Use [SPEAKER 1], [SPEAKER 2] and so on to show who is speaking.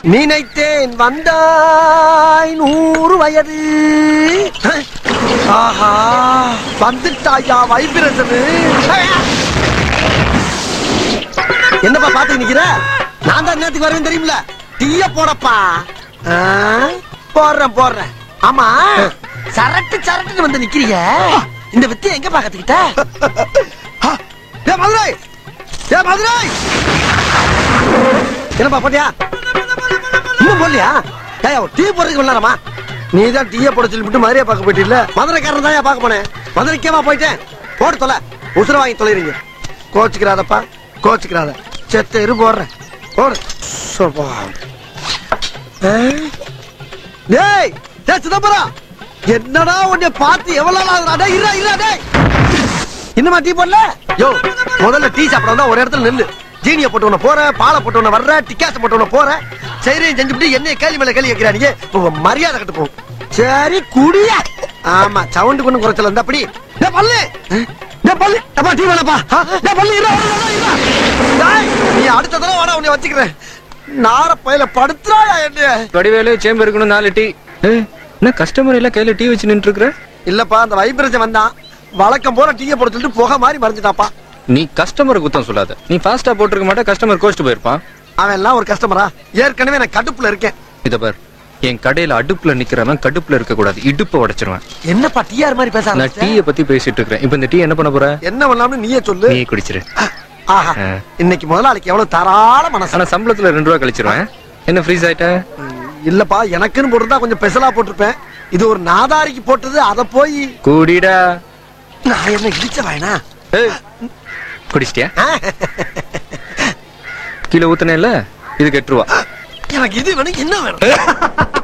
[SPEAKER 1] நினைத்தேன் வந்தாய் நூறு வயது ஆஹா வந்துட்டாயா வைப்ரேஷனு என்னப்பா பாத்து நிக்கிற நான் தான் நேத்துக்கு வரேன் தெரியுமில டீய போடப்பா ஆ, போடுறேன் போடுறேன் ஆமா சரட்டு சரட்டுன்னு வந்து நிக்கிறீங்க இந்த வித்தியை எங்க பாக்கத்துக்கிட்ட ஏ மதுரை ஏ மதுரை என்னப்பா போட்டியா இன்னும் போடலையா ஏய் டீ போடுறதுக்கு விளாடமா நீ தான் டீயை போட சொல்லிவிட்டு மதுரையை பார்க்க போயிட்டில்ல மதுரைக்காரன் தான் பார்க்க போனேன் மதுரைக்கேமா போயிட்டேன் போட்டு தொலை உசுர வாங்கி தொலைறீங்க கோச்சுக்கிறாதப்பா கோச்சுக்கிறாத செத்த இரு போடுறேன் போடு சோப்பா. ஏய். டேய் டேய் சிதம்பரம் என்னடா உன்னை பார்த்து எவ்வளவு நாள் ஆகுதுடா? டேய் இருடா இருடா டேய் இன்னுமா டீ போடல யோ முதல்ல டீ சாப்பிட வந்தா ஒரு இடத்துல நில்லு ஜீனிய போட்டு உன போற பாலை போட்டு உன வர்ற டிக்காச போட்டு உன போற சரியும் செஞ்சுட்டு என்னைய கேள்வி மேல கேள்வி கேட்கிறானீங்க உங்க மரியாதை கட்டு போகும் சரி குடியா ஆமா சவுண்டு கொண்டு குறைச்சல இருந்தா அப்படி டேய் பல்லு டேய் பல்லு அப்பா டீ வேணப்பா ஆ, டேய் பல்லு இருடா இருடா, இருடா டேய் நீ அடுத்த தடவை வாடா உன்னை வச்சுக்கிறேன் நார பையில படுத்துறாயா என்ன
[SPEAKER 2] வடிவேலு சேம்பு இருக்கணும் நாலு டீ ஏய், என்ன கஸ்டமர் எல்லாம் கையில டீ வச்சு நின்று இருக்கிற
[SPEAKER 1] இல்லப்பா அந்த வைப்ரேஷன் வந்தான் வழக்கம் போல டீயை போட சொல்லிட்டு புகை மாதிரி மறைஞ்சிட்டாப்பா
[SPEAKER 2] நீ கஸ்டமர் குத்தம் சொல்லாத நீ ஃபாஸ்டா போட்டிருக்க மாட்டே கஸ்டமர் கோச்சிட்டு போயிருப்பான்
[SPEAKER 1] அவன் எல்லாம் ஒரு கஸ்டமரா ஏற்கனவே நான் கடுப்புல இருக்கேன்
[SPEAKER 2] இத பார் என் கடையில அடுப்புல நிக்கிறவன் கடுப்புல இருக்க கூடாது இடுப்ப உடைச்சிருவேன்
[SPEAKER 1] என்னப்பா டிஆர் மாதிரி பேச
[SPEAKER 2] நான்
[SPEAKER 1] ஆரம்பிச்சிட்ட?
[SPEAKER 2] டீய பத்தி பேசிட்டு இருக்கிறேன் இப்போ இந்த டீ என்ன பண்ண போற
[SPEAKER 1] என்ன பண்ணலாம்னு நீயே சொல்லு
[SPEAKER 2] நீ குடிச்சிரு
[SPEAKER 1] ஆஹா
[SPEAKER 2] ஆ.
[SPEAKER 1] இன்னைக்கு முதலாளிக்கு எவ்வளவு தாராள மனசு
[SPEAKER 2] ஆனா சம்பளத்துல ரெண்டு ரூபா கழிச்சிருவேன் என்ன ஃப்ரீஸ் ஆயிட்ட
[SPEAKER 1] இல்லப்பா எனக்குன்னு போட்டிருந்தா கொஞ்சம் பெசலா போட்டிருப்பேன் இது ஒரு நாதாரிக்கு போட்டது அத போய்
[SPEAKER 2] கூடிடா
[SPEAKER 1] நான் என்ன இடிச்ச வாயனா
[SPEAKER 2] ஏய், குடிச்சிட்டியா கீழே ஊத்துனேல இதுக்கு எட்டு ரூபா
[SPEAKER 1] எனக்கு இது வேணும் என்ன வேணும்